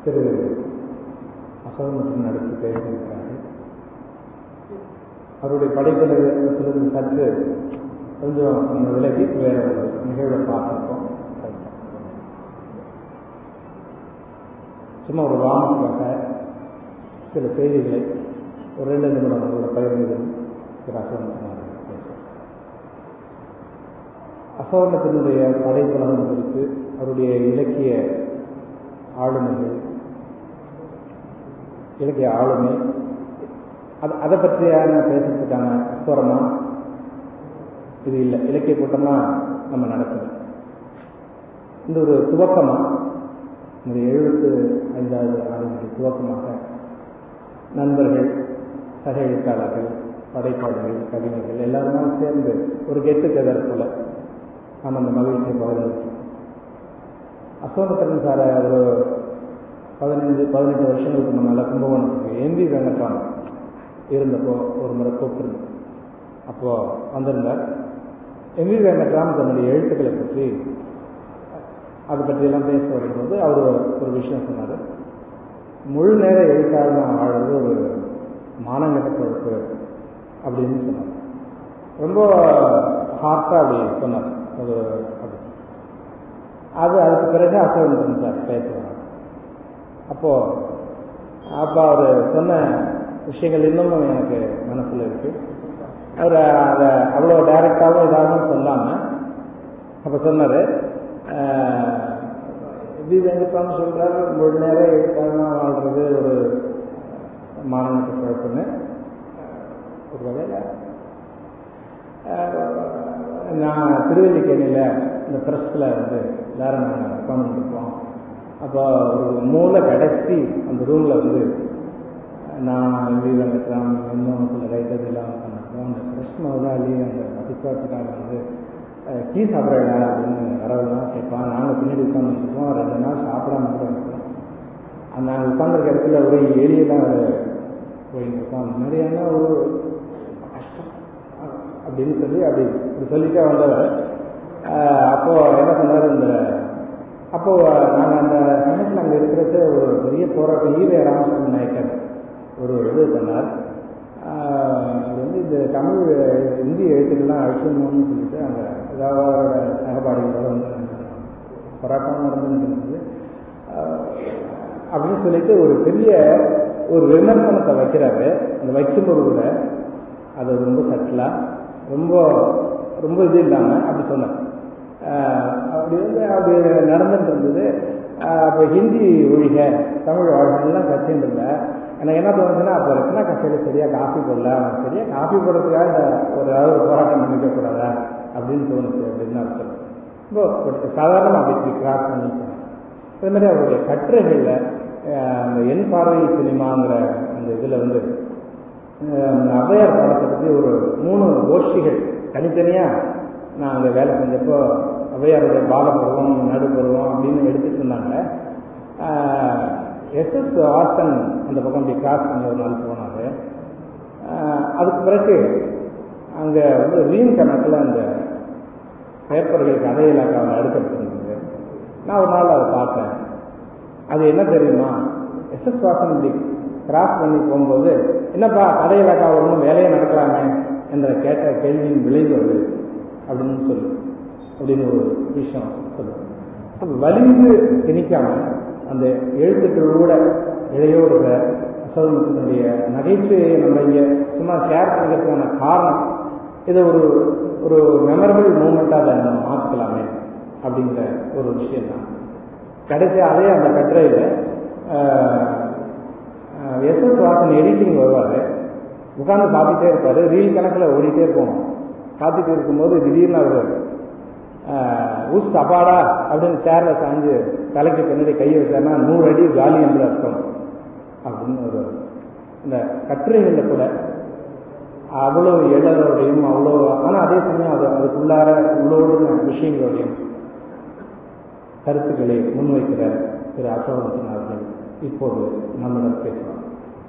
திரு அசோகமத்தின் அடுத்து பேசியிருக்கிறார்கள் அவருடைய படைப்பிலிருந்து சற்று கொஞ்சம் நம்ம விலகி வேற ஒரு நிகழ்வை பார்த்துருக்கோம் சும்மா ஒரு வாமக்காக சில செய்திகளை ஒரு ரெண்டு நிமிடம் உங்களோட பகிர்ந்து திரு அசோகமத்தின் பேசுகிறேன் அசோகத்தினுடைய படைப்புலகம் குறித்து அவருடைய இலக்கிய ஆளுமைகள் இலக்கிய ஆளுமை அது அதை பற்றியான பேசுறதுக்கான போகிறோமா இது இல்லை இலக்கிய கூட்டமாக நம்ம நடக்குது இந்த ஒரு துவக்கமாக இந்த எழுபத்து ஐந்தாவது ஆண்டினுடைய துவக்கமாக நண்பர்கள் சக எழுத்தாளர்கள் படைப்பாளர்கள் கவிஞர்கள் எல்லாருமே சேர்ந்து ஒரு கெட்டு கதர் போல நம்ம அந்த மகிழ்ச்சியை பகிர்ந்துட்டோம் அசோகத்தரன் சாரை ஒரு பதினஞ்சு பதினெட்டு வருஷங்களுக்கு முன்னால் கும்பகோணத்துக்கு எம்பி வெங்கட்ராமன் இருந்தப்போ ஒரு முறை கூப்பிட்டுருந்தோம் அப்போது வந்திருந்தார் எம்பி வெங்கட்ராமன் தன்னுடைய எழுத்துக்களை பற்றி அதை பற்றியெல்லாம் பேச வரும்போது அவர் ஒரு விஷயம் சொன்னார் முழு நேர எழுத்தாளர் வாழ்றது ஒரு மானங்கட்ட பொறுப்பு அப்படின்னு சொன்னார் ரொம்ப ஹார்ஸாக அப்படி சொன்னார் ஒரு அப்படி அது அதுக்கு பிறகு அசோகன் சார் பேசுவார் அப்போது அப்போ அவர் சொன்ன விஷயங்கள் இன்னமும் எனக்கு மனசில் இருக்குது அவர் அதை அவ்வளோ டைரக்டாகவும் இதாகவும் சொல்லாமல் அப்போ சொன்னார் வி வெங்கட்ராமன் சொல்கிறார் முழு நேரம் எழுத்தாளமாக வாழ்கிறது ஒரு மாணவனுக்கு குழப்பம்னு ஒரு வகையில் நான் திருவல்லிக்கேணியில் இந்த ப்ரெஸ்ஸில் வந்து எல்லாரும் நாங்கள் உட்காந்துருப்போம் அப்போ ஒரு மூளை கடைசி அந்த ரூமில் வந்து நான் வி வெங்கட்ராம் இன்னும் சில ரைட்டர்ஸ் எல்லாம் உட்காந்துருப்போம் அந்த ப்ரெஸ் முதலாளி அந்த மதிப்பாட்டுக்காக வந்து டீ சாப்பிட்றா அப்படின்னு வரவெல்லாம் கேட்பான் நாங்கள் பின்னாடி உட்காந்துருக்கோம் ரெண்டு நாள் சாப்பிடாம கூட இருக்கோம் அந்த நாங்கள் உட்காந்துருக்க இடத்துல ஒரு எலியெல்லாம் போயிட்டு இருக்கோம் அந்த மாதிரியான ஒரு கஷ்டம் அப்படின்னு சொல்லி அப்படி இப்படி சொல்லிட்டே வந்தவர் அப்போது என்ன சொன்னார் இந்த அப்போது நாங்கள் அந்த சமயத்தில் அங்கே இருக்கிறது ஒரு பெரிய போராட்டம் ஈவே ராமசாமி நாயக்கர் ஒரு இது பண்ணார் அது வந்து இந்த தமிழ் இந்திய எழுத்துக்கள்லாம் அழிச்சணும்னு சொல்லிட்டு அங்கே ஏதாவது அவரோட சகபாடிகளோட வந்து போராட்டம் நடந்துருந்தது அப்படின்னு சொல்லிட்டு ஒரு பெரிய ஒரு விமர்சனத்தை வைக்கிறாரு அந்த வைக்கும்போது கூட அது ரொம்ப சட்டிலாக ரொம்ப ரொம்ப இது இல்லாமல் அப்படி சொன்னார் அப்படி வந்து அப்படி நடந்துட்டு இருந்தது அப்போ ஹிந்தி ஒழிக தமிழ் வாழ்கெல்லாம் கற்றுட்டு இருந்தேன் எனக்கு என்ன தோணுச்சுன்னா அப்போ ரத்னா கஃபேல சரியாக காஃபி போடல அவன் சரியாக காஃபி போடுறதுக்காக இந்த ஒரு ஏதாவது போராட்டம் பண்ணிக்கக்கூடாதா அப்படின்னு தோணுச்சு அப்படின்னு அர்த்தம் ரொம்ப சாதாரணமாக அப்படி கிராஸ் பண்ணிட்டேன் அதே மாதிரி அவருடைய கட்டுரைகளில் அந்த என் பார்வை சினிமாங்கிற அந்த இதில் வந்து ஔவையார் பாடத்தை பற்றி ஒரு மூணு கோஷ்டிகள் தனித்தனியாக நான் அங்கே வேலை செஞ்சப்போ ஔவையாருடைய பாலப்பருவம் நடுப்பருவம் அப்படின்னு எடுத்துகிட்டு இருந்தாங்க எஸ்எஸ் வாசன் அந்த பக்கம் அப்படி கிராஸ் பண்ணி ஒரு நாள் போனார் அதுக்கு பிறகு அங்கே வந்து ரீன் கணக்கில் அந்த பேப்பர்கள் கதை இலாக்காவில் அடுக்கப்பட்டிருந்தது நான் ஒரு நாள் அதை பார்த்தேன் அது என்ன தெரியுமா எஸ்எஸ் வாசன் இப்படி கிராஸ் பண்ணி போகும்போது என்னப்பா கதை இலாக்காவில் ஒன்றும் வேலையை நடக்கலாமே என்ற கேட்ட கேள்வியின் விளைவு அது அப்படின்னு சொல்லு அப்படின்னு ஒரு விஷயம் சொல்லு அப்போ வலிந்து திணிக்காம அந்த எழுத்துக்களோட இழையோடுற அசோகத்தினுடைய நகைச்சுவையை நம்ம இங்கே சும்மா ஷேர் பண்ணுறதுக்கான காரணம் இதை ஒரு ஒரு மெமரபிள் மூமெண்ட்டாக அதை நம்ம மாற்றிக்கலாமே அப்படிங்கிற ஒரு விஷயம் தான் கடைசி அதே அந்த கட்டுரையில் எஸ்எஸ் வாசன் எடிட்டிங் வருவார் உட்காந்து பார்த்துட்டே இருப்பார் ரீல் கணக்கில் ஓடிட்டே இருப்போம் பார்த்துட்டு இருக்கும்போது திடீர்னு அவர் உஸ் அப்பாடா அப்படின்னு சேரில் சாஞ்சு தலைக்கு பின்னாடி கை வச்சார்னா நூறு அடி காலி என்று அர்த்தம் அப்படின்னு ஒரு இந்த கட்டுரைகளில் கூட அவ்வளோ எழலோடையும் அவ்வளோ ஆனால் அதே சமயம் அது அதுக்குள்ளார உள்ளோடு விஷயங்களோடையும் கருத்துக்களை முன்வைக்கிற திரு அசோகத்தின் அவர்கள் இப்போது நம்மிடம் பேசலாம்